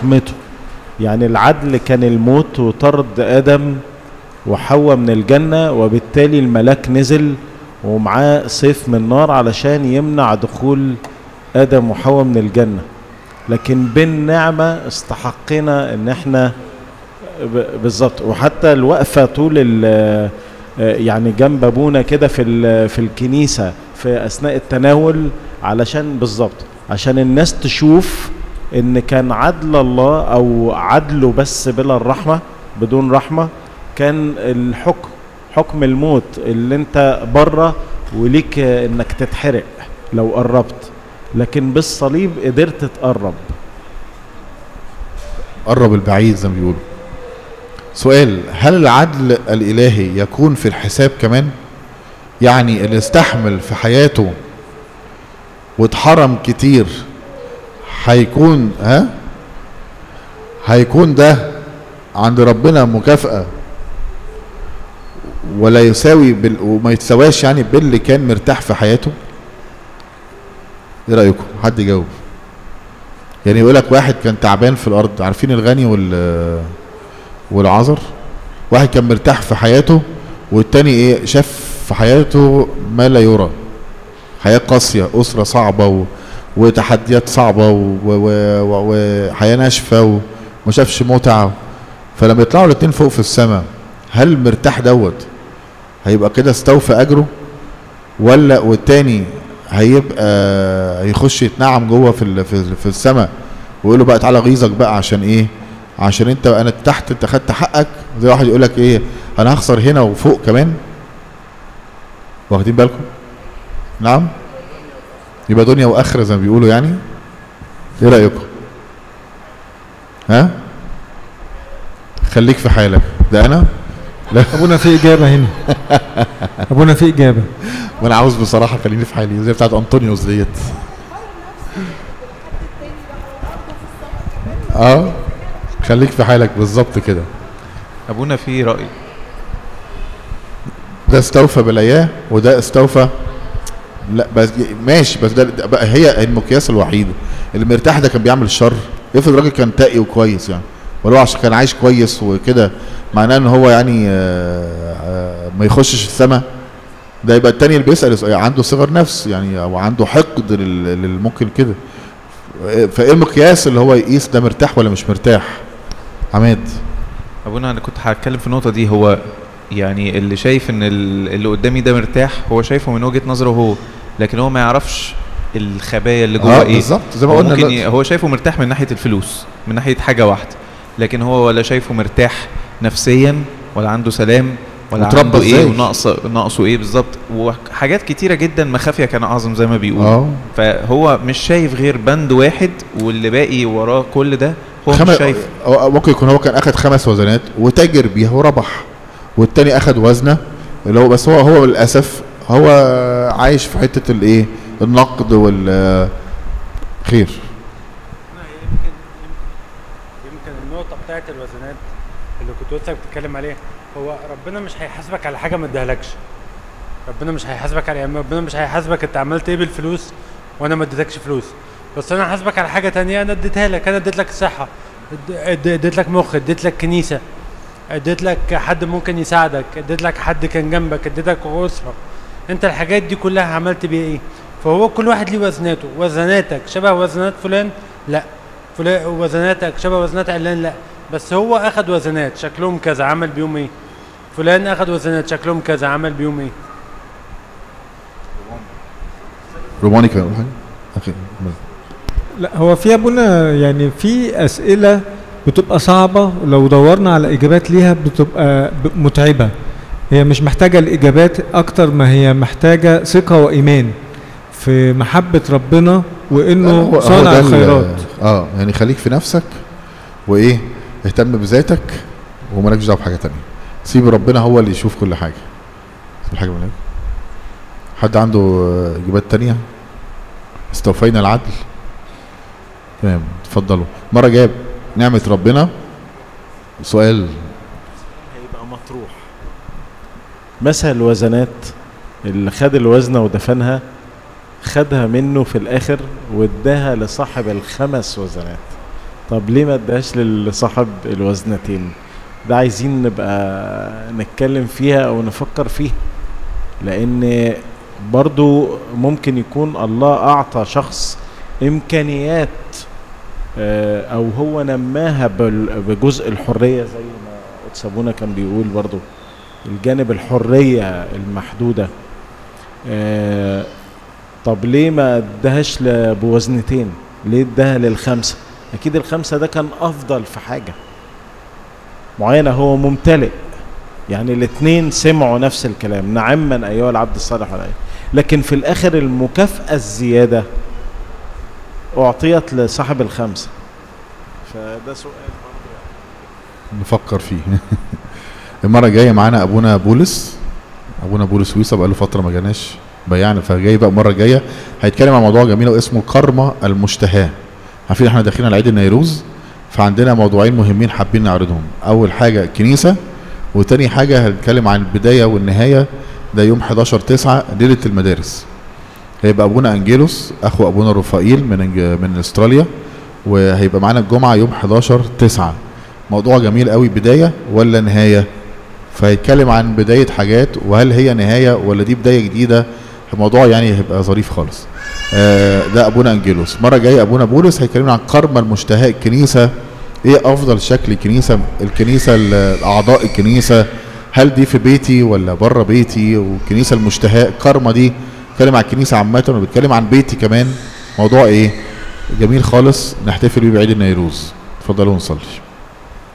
رحمته يعني العدل كان الموت وطرد ادم وحواء من الجنه وبالتالي الملاك نزل ومعاه سيف من نار علشان يمنع دخول ادم وحواء من الجنه لكن بالنعمه استحقنا ان احنا ب- بالظبط وحتى الوقفه طول ال- يعني جنب ابونا كده في ال- في الكنيسه في اثناء التناول علشان بالظبط عشان الناس تشوف ان كان عدل الله او عدله بس بلا الرحمه بدون رحمه كان الحكم حكم الموت اللي انت بره وليك انك تتحرق لو قربت لكن بالصليب قدرت تقرب قرب البعيد زي ما بيقولوا سؤال هل العدل الإلهي يكون في الحساب كمان يعني اللي استحمل في حياته واتحرم كتير هيكون ها هيكون ده عند ربنا مكافأة ولا يساوي بال... وما يتساواش يعني باللي كان مرتاح في حياته ايه رأيكم حد يجاوب يعني يقول لك واحد كان تعبان في الارض عارفين الغني وال والعذر واحد كان مرتاح في حياته والتاني ايه شاف في حياته ما لا يرى حياة قاسية أسرة صعبة و... وتحديات صعبة و- و- و- وحياة ناشفة وما شافش متعة فلما يطلعوا الاتنين فوق في السماء هل مرتاح دوت هيبقى كده استوفى أجره ولا والتاني هيبقى هيخش يتنعم جوه في ال- في, في السماء ويقول له بقى تعالى غيظك بقى عشان ايه عشان انت انا تحت انت خدت حقك زي واحد يقول لك ايه انا هخسر هنا وفوق كمان واخدين بالكم نعم يبقى دنيا واخره زي ما بيقولوا يعني ايه رايكم ها خليك في حالك ده انا لا ابونا في اجابه هنا ابونا في اجابه وانا عاوز بصراحه خليني في حالي زي بتاعت انطونيوس ديت اه خليك في حالك بالظبط كده ابونا في راي ده استوفى بالاياه وده استوفى لا بس ماشي بس ده, ده بقى هي المقياس الوحيد اللي مرتاح ده كان بيعمل الشر افرض راجل كان تقي وكويس يعني ولو عشان كان عايش كويس وكده معناه ان هو يعني آه، آه، ما يخشش السماء ده يبقى التاني اللي بيسأل يسأل- عنده صغر نفس يعني او عنده حقد لل- للممكن كده فايه المقياس اللي هو يقيس ده مرتاح ولا مش مرتاح عماد ابونا انا كنت هتكلم في النقطه دي هو يعني اللي شايف ان ال- اللي قدامي ده مرتاح هو شايفه من وجهه نظره هو لكن هو ما يعرفش الخبايا اللي جوه اه ايه بالظبط زي ما هو قلنا ممكن دلوقتي. ي... هو شايفه مرتاح من ناحيه الفلوس من ناحيه حاجه واحده لكن هو ولا شايفه مرتاح نفسيا ولا عنده سلام ولا متربى عنده ايه إزاي؟ وناقص ناقصه ايه بالظبط وحاجات كتيره جدا مخافيا كان اعظم زي ما بيقولوا اه فهو مش شايف غير بند واحد واللي باقي وراه كل ده هو خم... مش شايف أو- ممكن يكون هو كان اخد خمس وزنات وتاجر بيها وربح والتاني اخد وزنه اللي هو بس هو هو للاسف هو عايش في حته الايه النقد وال خير يمكن يمكن النقطة بتاعت الوزنات اللي كنت لسه بتتكلم عليها هو ربنا مش هيحاسبك على حاجة ما ادهالكش ربنا مش هيحاسبك على يعني ربنا مش هيحاسبك انت عملت ايه بالفلوس وانا ما اديتكش فلوس بس انا هحاسبك على حاجة تانية انا اديتها لك انا اديت لك صحة اد- اد- اديت لك مخ اديت لك كنيسة اديت لك حد ممكن يساعدك اديت لك حد كان جنبك اديت لك اسرة انت الحاجات دي كلها عملت بيها ايه فهو كل واحد ليه وزناته وزناتك شبه وزنات فلان لا فلان وزناتك شبه وزنات علان لا بس هو اخد وزنات شكلهم كذا عمل بيهم ايه فلان اخد وزنات شكلهم كذا عمل بيهم ايه روماني كان يقول حاجه أوكي. لا هو في ابونا يعني في اسئله بتبقى صعبه لو دورنا على اجابات ليها بتبقى ب- متعبه هي مش محتاجه الاجابات اكتر ما هي محتاجه ثقه وايمان في محبه ربنا هو- وانه هو صانع ده ال- الخيرات اه يعني خليك في نفسك وايه اهتم بذاتك ومالكش دعوه بحاجه تانية سيب ربنا هو اللي يشوف كل حاجه سيب حاجه من هناك. حد عنده آه، اجابات تانية استوفينا العدل تمام اتفضلوا مره جاب نعمه ربنا سؤال هيبقى مطروح مثل الوزنات اللي خد الوزنة ودفنها خدها منه في الآخر واداها لصاحب الخمس وزنات طب ليه ما اداش لصاحب الوزنتين ده عايزين نبقى نتكلم فيها او نفكر فيها لان برضو ممكن يكون الله اعطى شخص امكانيات آه، او هو نماها بال- بجزء الحرية زي ما قدس ابونا كان بيقول برضو الجانب الحرية المحدودة آه، طب ليه ما ادهاش ل- بوزنتين ليه اداها للخمسة اكيد الخمسة ده كان افضل في حاجة معينة هو ممتلئ يعني الاثنين سمعوا نفس الكلام نعما ايها العبد الصالح والعيال لكن في الاخر المكافأة الزيادة اعطيت لصاحب الخمسة فده سؤال نفكر فيه المره الجايه معانا ابونا بولس ابونا بولس ويصا بقاله فتره ما جاناش بيعنا فجاي بقى المره الجايه هيتكلم عن موضوع جميل واسمه كرمة المشتهاه عارفين احنا داخلين على عيد النيروز فعندنا موضوعين مهمين حابين نعرضهم اول حاجه كنيسه وتاني حاجه هنتكلم عن البدايه والنهايه ده يوم 11 9 ليله المدارس هيبقى ابونا انجيلوس اخو ابونا رفائيل من إنج- من استراليا وهيبقى معانا الجمعه يوم 11 9 موضوع جميل قوي بدايه ولا نهايه فهيتكلم عن بدايه حاجات وهل هي نهايه ولا دي بدايه جديده الموضوع يعني هيبقى ظريف خالص آه ده ابونا انجيلوس مره جايه ابونا بولس هيكلمنا عن كرم المشتهاء الكنيسه ايه افضل شكل كنيسه الكنيسه ال- اعضاء الكنيسه هل دي في بيتي ولا بره بيتي والكنيسه المشتهاء كرمه دي بيتكلم عن الكنيسه عامه وبيتكلم عن بيتي كمان موضوع ايه جميل خالص نحتفل بيه بعيد النيروز اتفضلوا نصلي